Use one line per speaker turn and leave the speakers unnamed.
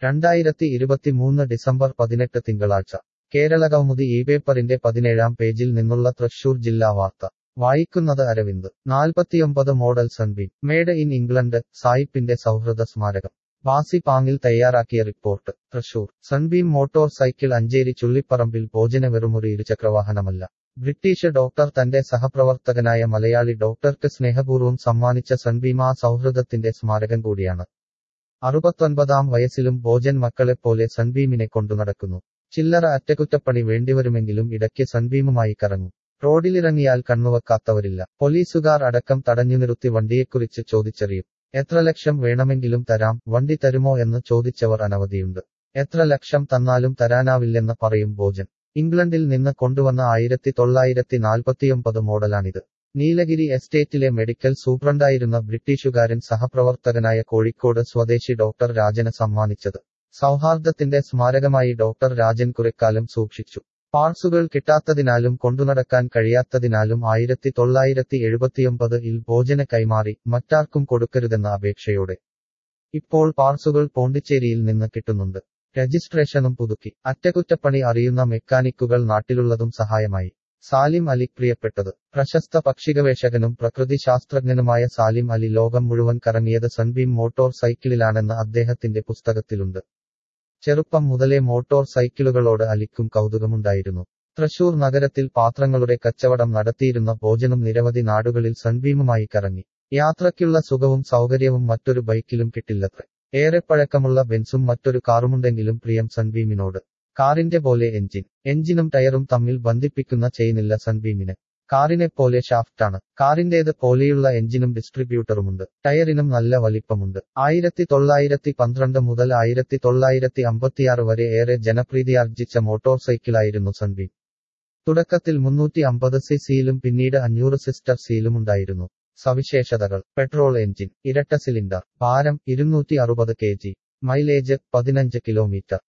രണ്ടായിരത്തി ഇരുപത്തിമൂന്ന് ഡിസംബർ പതിനെട്ട് തിങ്കളാഴ്ച കേരളകൗമുദി ഈ പേപ്പറിന്റെ പതിനേഴാം പേജിൽ നിന്നുള്ള തൃശൂർ ജില്ലാ വാർത്ത വായിക്കുന്നത് അരവിന്ദ് നാൽപ്പത്തിയൊമ്പത് model Sunbeam made in England സായിപ്പിന്റെ സൗഹൃദ സ്മാരകം വാസി പാങ്ങിൽ തയ്യാറാക്കിയ report Thrissur Sunbeam motorcycle Ancheri Chullipparambil ഭോജന വെറുമൊരു ഇരുചക്രവാഹനമല്ല ബ്രിട്ടീഷ് ഡോക്ടർ തന്റെ സഹപ്രവർത്തകനായ മലയാളി ഡോക്ടർക്ക് സ്നേഹപൂർവ്വം സമ്മാനിച്ച സൺബീം ആ സൗഹൃദത്തിന്റെ സ്മാരകം കൂടിയാണ് അറുപത്തൊൻപതാം വയസ്സിലും ഭോജൻ മക്കളെപ്പോലെ സൺബീമിനെ കൊണ്ടുനടക്കുന്നു ചില്ലറ അറ്റകുറ്റപ്പണി വേണ്ടിവരുമെങ്കിലും ഇടയ്ക്ക് സൺബീമുമായി കറങ്ങും റോഡിലിറങ്ങിയാൽ കണ്ണുവെക്കാത്തവരില്ല പോലീസുകാർ അടക്കം തടഞ്ഞു നിർത്തി വണ്ടിയെക്കുറിച്ച് ചോദിച്ചറിയും എത്ര ലക്ഷം വേണമെങ്കിലും തരാം വണ്ടി തരുമോ എന്ന് ചോദിച്ചവർ അനവധിയുണ്ട് എത്ര ലക്ഷം തന്നാലും തരാനാവില്ലെന്ന് പറയും ഭോജൻ ഇംഗ്ലണ്ടിൽ നിന്ന് കൊണ്ടുവന്ന ആയിരത്തി തൊള്ളായിരത്തി നാൽപ്പത്തിയൊമ്പത് മോഡലാണിത് നീലഗിരി എസ്റ്റേറ്റിലെ മെഡിക്കൽ സൂപ്രണ്ടായിരുന്ന ബ്രിട്ടീഷുകാരൻ സഹപ്രവർത്തകനായ കോഴിക്കോട് സ്വദേശി ഡോക്ടർ രാജന് സമ്മാനിച്ചത് സൗഹാർദ്ദത്തിന്റെ സ്മാരകമായി ഡോക്ടർ രാജൻ കുറിക്കാലം സൂക്ഷിച്ചു പാർസുകൾ കിട്ടാത്തതിനാലും കൊണ്ടുനടക്കാൻ കഴിയാത്തതിനാലും ആയിരത്തി തൊള്ളായിരത്തി എഴുപത്തിയൊമ്പത് ഇൽ ഭോജന കൈമാറി മറ്റാർക്കും കൊടുക്കരുതെന്ന അപേക്ഷയോടെ ഇപ്പോൾ പാർസുകൾ പോണ്ടിച്ചേരിയിൽ നിന്ന് കിട്ടുന്നുണ്ട് രജിസ്ട്രേഷനും പുതുക്കി അറ്റകുറ്റപ്പണി അറിയുന്ന മെക്കാനിക്കുകൾ നാട്ടിലുള്ളതും സഹായമായി സാലിം അലി പ്രിയപ്പെട്ടത് പ്രശസ്ത പക്ഷിഗവേഷകനും പ്രകൃതി ശാസ്ത്രജ്ഞനുമായ സാലിം അലി ലോകം മുഴുവൻ കറങ്ങിയത് സൺബീം മോട്ടോർ സൈക്കിളിലാണെന്ന് അദ്ദേഹത്തിന്റെ പുസ്തകത്തിലുണ്ട് ചെറുപ്പം മുതലേ മോട്ടോർ സൈക്കിളുകളോട് അലിക്കും കൗതുകമുണ്ടായിരുന്നു തൃശൂർ നഗരത്തിൽ പാത്രങ്ങളുടെ കച്ചവടം നടത്തിയിരുന്ന ഭോജനം നിരവധി നാടുകളിൽ സൺബീമുമായി കറങ്ങി യാത്രയ്ക്കുള്ള സുഖവും സൗകര്യവും മറ്റൊരു ബൈക്കിലും കിട്ടില്ലത്രേ ഏറെ പഴക്കമുള്ള ബെൻസും മറ്റൊരു കാറുമുണ്ടെങ്കിലും പ്രിയം സൺബീമിനോട് കാറിന്റെ പോലെ എഞ്ചിൻ എഞ്ചിനും ടയറും തമ്മിൽ ബന്ധിപ്പിക്കുന്ന ചെയിനില്ല സൺബീമിന് കാറിനെ പോലെ ഷാഫ്റ്റാണ് കാറിന്റേത് പോലെയുള്ള എഞ്ചിനും ഡിസ്ട്രിബ്യൂട്ടറുമുണ്ട് ടയറിനും നല്ല വലിപ്പമുണ്ട് ആയിരത്തി തൊള്ളായിരത്തി പന്ത്രണ്ട് മുതൽ ആയിരത്തി തൊള്ളായിരത്തി അമ്പത്തിയാറ് വരെ ഏറെ ജനപ്രീതിയാർജിച്ച മോട്ടോർ സൈക്കിളായിരുന്നു സൺബീം തുടക്കത്തിൽ മുന്നൂറ്റി അമ്പത് സി സിയിലും പിന്നീട് അഞ്ഞൂറ് സിസ്റ്റർ സിയിലും ഉണ്ടായിരുന്നു സവിശേഷതകൾ പെട്രോൾ എഞ്ചിൻ ഇരട്ട സിലിണ്ടർ ഭാരം ഇരുന്നൂറ്റി അറുപത് കെ ജി മൈലേജ് പതിനഞ്ച് കിലോമീറ്റർ